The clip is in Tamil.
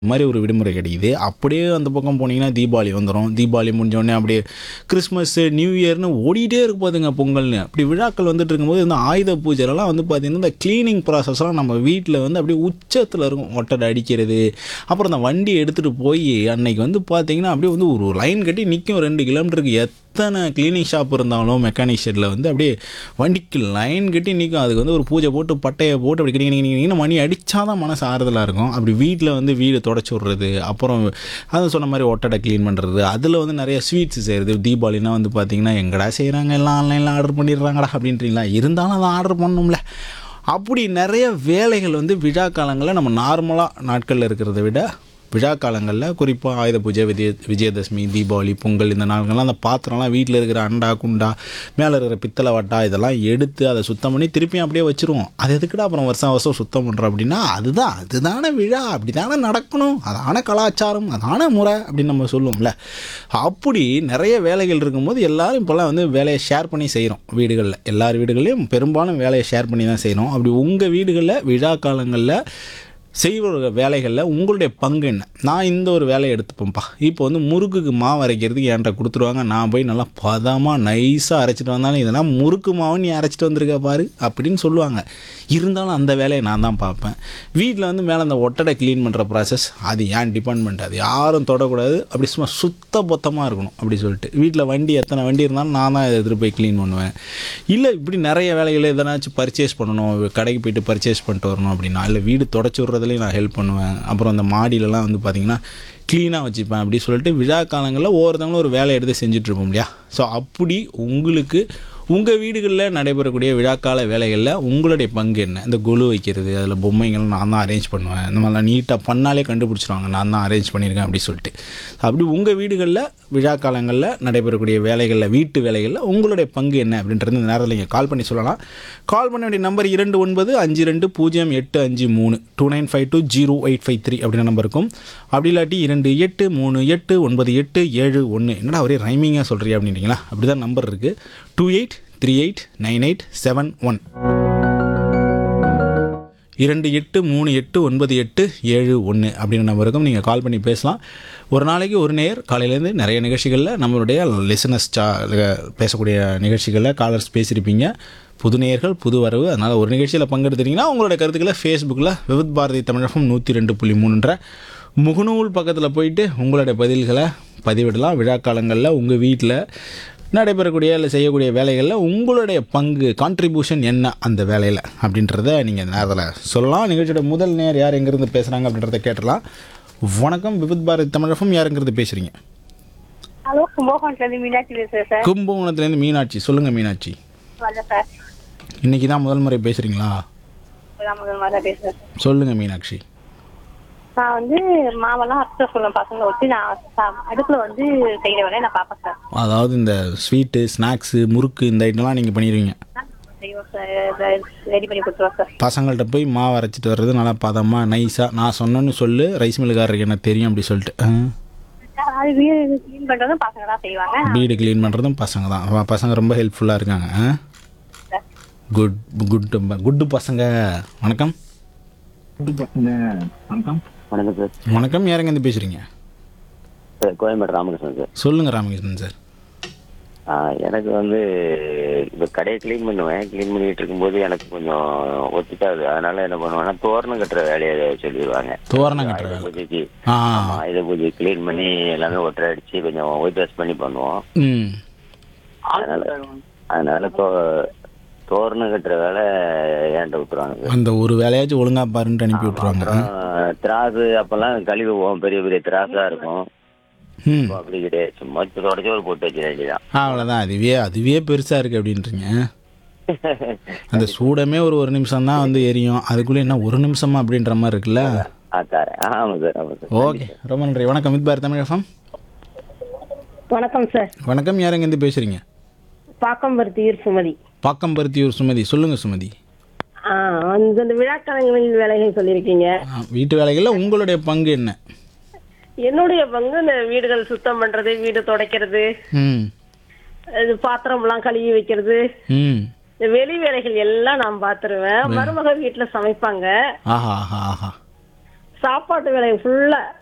மாதிரி ஒரு விடுமுறை கிடைக்குது அப்படியே அந்த பக்கம் போனீங்கன்னா தீபாவளி வந்துடும் தீபாவளி முடிஞ்ச உடனே அப்படியே கிறிஸ்மஸ்ஸு நியூ இயர்னு ஓடிட்டே இருக்கு பாருங்க பொங்கல்னு அப்படி விழாக்கள் வந்துட்டு இருக்கும்போது இந்த ஆயுத பூஜைலாம் வந்து பார்த்திங்கன்னா இந்த க்ளீனிங் ப்ராசஸ்லாம் நம்ம வீட்டில் வந்து அப்படியே உச்சத்தில் இருக்கும் ஒட்டடை அடிக்கிறது அப்புறம் அந்த வண்டி எடுத்துகிட்டு போய் அன்னைக்கு வந்து பார்த்தீங்கன்னா அப்படியே வந்து ஒரு லைன் கட்டி நிற்கும் ரெண்டு கிலோமீட்டருக்கு எத்தனை க்ளீனிங் ஷாப் இருந்தாலும் மெக்கானிக் ஷெட்டில் வந்து அப்படியே வண்டிக்கு லைன் கட்டி நிற்கும் அதுக்கு வந்து ஒரு பூஜை போட்டு பட்டையை போட்டு அப்படி கிணி கிணி மணி அடித்தா தான் மனசு ஆறுதலாக இருக்கும் அப்படி வீட்டில் வந்து வீடு தொடச்சி விட்றது அப்புறம் அது சொன்ன மாதிரி ஒட்டடை க்ளீன் பண்ணுறது அதில் வந்து நிறைய ஸ்வீட்ஸ் செய்கிறது தீபாவளினா வந்து பார்த்தீங்கன்னா எங்கடா செய்கிறாங்க எல்லாம் ஆன்லைனில் ஆர்டர் பண்ணிடுறாங்கடா அப்படின்றீங்களா இருந்தாலும் அதை ஆர்டர் பண்ணணும்ல அப்படி நிறைய வேலைகள் வந்து விழா காலங்களில் நம்ம நார்மலாக நாட்களில் இருக்கிறத விட விழா காலங்களில் குறிப்பாக ஆயுத பூஜை விஜய விஜயதசமி தீபாவளி பொங்கல் இந்த நாள்கள்லாம் அந்த பாத்திரம்லாம் வீட்டில் இருக்கிற அண்டா குண்டா மேலே இருக்கிற பித்தளை வட்டா இதெல்லாம் எடுத்து அதை சுத்தம் பண்ணி திருப்பியும் அப்படியே வச்சுருவோம் அது எதுக்குடா அப்புறம் வருஷம் வருஷம் சுத்தம் பண்ணுறோம் அப்படின்னா அதுதான் அதுதானே விழா அப்படி தானே நடக்கணும் அதான கலாச்சாரம் அதான முறை அப்படின்னு நம்ம சொல்லுவோம்ல அப்படி நிறைய வேலைகள் இருக்கும்போது எல்லாரும் இப்போல்லாம் வந்து வேலையை ஷேர் பண்ணி செய்கிறோம் வீடுகளில் எல்லார் வீடுகள்லையும் பெரும்பாலும் வேலையை ஷேர் பண்ணி தான் செய்கிறோம் அப்படி உங்கள் வீடுகளில் விழா காலங்களில் செய்கிற வேலைகளில் உங்களுடைய பங்கு என்ன நான் இந்த ஒரு வேலையை எடுத்துப்பேன்ப்பா இப்போ வந்து முறுக்குக்கு மாவு அரைக்கிறதுக்கு என்கிட்ட கொடுத்துருவாங்க நான் போய் நல்லா பதமாக நைஸாக அரைச்சிட்டு வந்தாலும் இதெல்லாம் முறுக்கு மாவு நீ அரைச்சிட்டு வந்திருக்க பாரு அப்படின்னு சொல்லுவாங்க இருந்தாலும் அந்த வேலையை நான் தான் பார்ப்பேன் வீட்டில் வந்து மேலே அந்த ஒட்டடை க்ளீன் பண்ணுற ப்ராசஸ் அது ஏன் டிபார்ட்மெண்ட் அது யாரும் தொடக்கூடாது அப்படி சும்மா சுத்த பொத்தமாக இருக்கணும் அப்படி சொல்லிட்டு வீட்டில் வண்டி எத்தனை வண்டி இருந்தாலும் நான் தான் எடுத்துகிட்டு போய் க்ளீன் பண்ணுவேன் இல்லை இப்படி நிறைய வேலைகள் எதனாச்சும் பர்ச்சேஸ் பண்ணணும் கடைக்கு போயிட்டு பர்ச்சேஸ் பண்ணிட்டு வரணும் அப்படின்னா இல்லை வீடு தொடச்சி விட்றதுலேயும் நான் ஹெல்ப் பண்ணுவேன் அப்புறம் அந்த மாடியிலலாம் வந்து பார்த்திங்கன்னா க்ளீனாக வச்சுப்பேன் அப்படி சொல்லிட்டு விழா காலங்களில் ஒவ்வொருத்தவங்களும் ஒரு வேலை எடுத்து செஞ்சுட்ருப்போம் இல்லையா ஸோ அப்படி உங்களுக்கு உங்கள் வீடுகளில் நடைபெறக்கூடிய விழாக்கால வேலைகளில் உங்களுடைய பங்கு என்ன இந்த கொலு வைக்கிறது அதில் பொம்மைகள் நான் தான் அரேஞ்ச் பண்ணுவேன் இந்த மாதிரிலாம் நீட்டாக பண்ணாலே கண்டுபிடிச்சிருவாங்க நான் தான் அரேஞ்ச் பண்ணியிருக்கேன் அப்படி சொல்லிட்டு அப்படி உங்கள் வீடுகளில் விழா காலங்களில் நடைபெறக்கூடிய வேலைகளில் வீட்டு வேலைகளில் உங்களுடைய பங்கு என்ன அப்படின்றது இந்த நேரத்தில் நீங்கள் கால் பண்ணி சொல்லலாம் கால் பண்ண வேண்டிய நம்பர் இரண்டு ஒன்பது அஞ்சு ரெண்டு பூஜ்ஜியம் எட்டு அஞ்சு மூணு two nine five two zero eight five three அப்படின்ற நம்பர் இருக்கும் அப்படி இல்லாட்டி இரண்டு எட்டு மூணு எட்டு ஒன்பது எட்டு ஏழு ஒன்று என்னடா ஒரே ரைமிங்காக சொல்கிறீங்க அப்படின்றீங்களா அப்படி தான் நம்பர் இருக்குது two eight three eight nine eight seven one இரண்டு எட்டு மூணு எட்டு ஒன்பது எட்டு ஏழு ஒன்று அப்படின்ற நம்பருக்கும் நீங்கள் கால் பண்ணி பேசலாம் ஒரு நாளைக்கு ஒரு நேர் காலையிலேருந்து நிறைய நிகழ்ச்சிகளில் நம்மளுடைய லிசனஸ் சா பேசக்கூடிய நிகழ்ச்சிகளில் காலர்ஸ் பேசியிருப்பீங்க புது நேயர்கள் புது வரவு அதனால் ஒரு நிகழ்ச்சியில் பங்கெடுத்துட்டீங்கன்னா உங்களோட கருத்துக்களை ஃபேஸ்புக்கில் விவித் பாரதி தமிழகம் நூற்றி ரெண்டு புள்ளி மூணுன்ற முகநூல் பக்கத்தில் போயிட்டு உங்களுடைய பதில்களை பதிவிடலாம் விழா காலங்களில் உங்கள் வீட்டில் நடைபெறக்கூடிய இல்லை செய்யக்கூடிய வேலைகளில் உங்களுடைய பங்கு கான்ட்ரிபியூஷன் என்ன அந்த வேலையில் அப்படின்றத நீங்கள் இந்த நேரத்தில் சொல்லலாம் நிகழ்ச்சியோட முதல் நேர் யார் எங்கேருந்து பேசுகிறாங்க அப்படின்றத கேட்டலாம் வணக்கம் விபத் பாரதி தமிழகம் யாருங்கிறது பேசுகிறீங்க ஹலோ கும்பகோணத்துலேருந்து மீனாட்சி பேசுகிறேன் சார் கும்பகோணத்துலேருந்து மீனாட்சி சொல்லுங்கள் மீனாட்சி வரல சார் இன்றைக்கி தான் முதல் முறை பேசுகிறீங்களா இப்பதான் முதல் மாதிரி பேசுகிறேன் சார் சொல்லுங்கள் மீனாட்சி நான் வந்து மாவெல்லாம் அரைச்ச சொல்லுவேன் பசங்களை வச்சு நான் சா- அடுப்புல வந்து செய்கிற வேலையை நான் பார்ப்பேன் சார் அதாவது இந்த ஸ்வீட்டு ஸ்நாக்ஸு முறுக்கு இந்த ஐட்டம்லாம் நீங்கள் பண்ணிடுவீங்க செய்வோம் சார் ரெடி பண்ணி கொடுத்துருவோம் சார் பசங்கள்கிட்ட போய் மாவு அரைச்சிட்டு வர்றது நல்லா பதமாக நைஸாக நான் சொன்னேன்னு சொல்லு ரைஸ் மில்லுக்காரருக்கு என்ன தெரியும் அப்படி சொல்லிட்டு ஆ. அது வீடு க்ளீன் பண்ணுறதும் பசங்க தான் செய்வாங்க வீடு க்ளீன் பண்ணுறதும் பசங்க தான் அவ- பசங்க ரொம்ப ஹெல்ப்ஃபுல்லாக இருக்காங்க குட் குட் குட்டு பசங்க வணக்கம் வணக்கம் சார் வணக்கம் யாருங்க இருந்து பேசுகிறீங்க சார் கோயம்பேடு ராமகிருஷ்ணன் சார் சொல்லுங்கள் ராமகிருஷ்ணன் சார் ஆ, எனக்கு வந்து இப்போ கடையை க்ளீன் பண்ணுவேன் க்ளீன் பண்ணிட்டு இருக்கும்போது எனக்கு கொஞ்சம் ஒத்துக்காது அதனால என்ன பண்ணுவேன்னா தோரணம் கட்டுற வேலையை சொல்லிடுவாங்க தோரணம் கட்டுற ஆயுத வேலை பூஜைக்கு ஆ ஆமா, ஆயுத பூஜை க்ளீன் பண்ணி எல்லாமே ஒட்டரை அடிச்சு கொஞ்சம் ஒயிட் வாஷ் பண்ணி பண்ணுவோம் ம் அதனால அதனால தோ தோரணம் கட்டுற வேலை ஏன்ட்ட விட்டுருவாங்க சார் அந்த ஒரு வேலையாச்சும் ஒழுங்கா பாருன்ட்டு அனுப்பி விட்ருவாங்க அப்புறம் திராசு அப்பெல்லாம் கழுவுவோம் பெரிய பெரிய திராசா இருக்கும் ம் இப்போ அப்படி கிடையாது சும்மா தொடச்சி ஒரு போட்டு வச்சிட வேண்டியதான் அவ்வளோதான் அதுவே அதுவே பெருசாக இருக்குது அப்படின்றீங்க அந்த சூடமே ஒரு ஒரு நிமிஷம் தான் வந்து எரியும் அதுக்குள்ளே என்ன ஒரு நிமிஷமா அப்படின்ற மாதிரி இருக்குல்ல ஆ தரேன் ஆமாம் சார் ஆமாம் சார் ஓகே ரொம்ப நன்றி வணக்கம் வித் பார் தமிழகம் வணக்கம் சார் வணக்கம் யாருங்க இருந்து பேசுகிறீங்க பாக்கம்பருத்தியூர் சுமதி பாக்கம்பருத்தியூர் சுமதி சொல்லுங்கள் சுமதி ஆ அந்த இந்த விழாக்காலங்களில் வேலைகள் சொல்லியிருக்கீங்க ஆ, வீட்டு வேலைகளில் உங்களுடைய பங்கு என்ன என்னுடைய பங்கு இந்த வீடுகள் சுத்தம் பண்றது வீடு துடைக்கிறது ம் இது பாத்திரம்லாம் கழுவி வைக்கிறது ம் இந்த வெளி வேலைகள் எல்லாம் நான் பார்த்துருவேன் மருமக வீட்டுல சமைப்பாங்க ஆஹா ஆஹா ஆஹா சாப்பாட்டு வேலையை ஃபுல்லா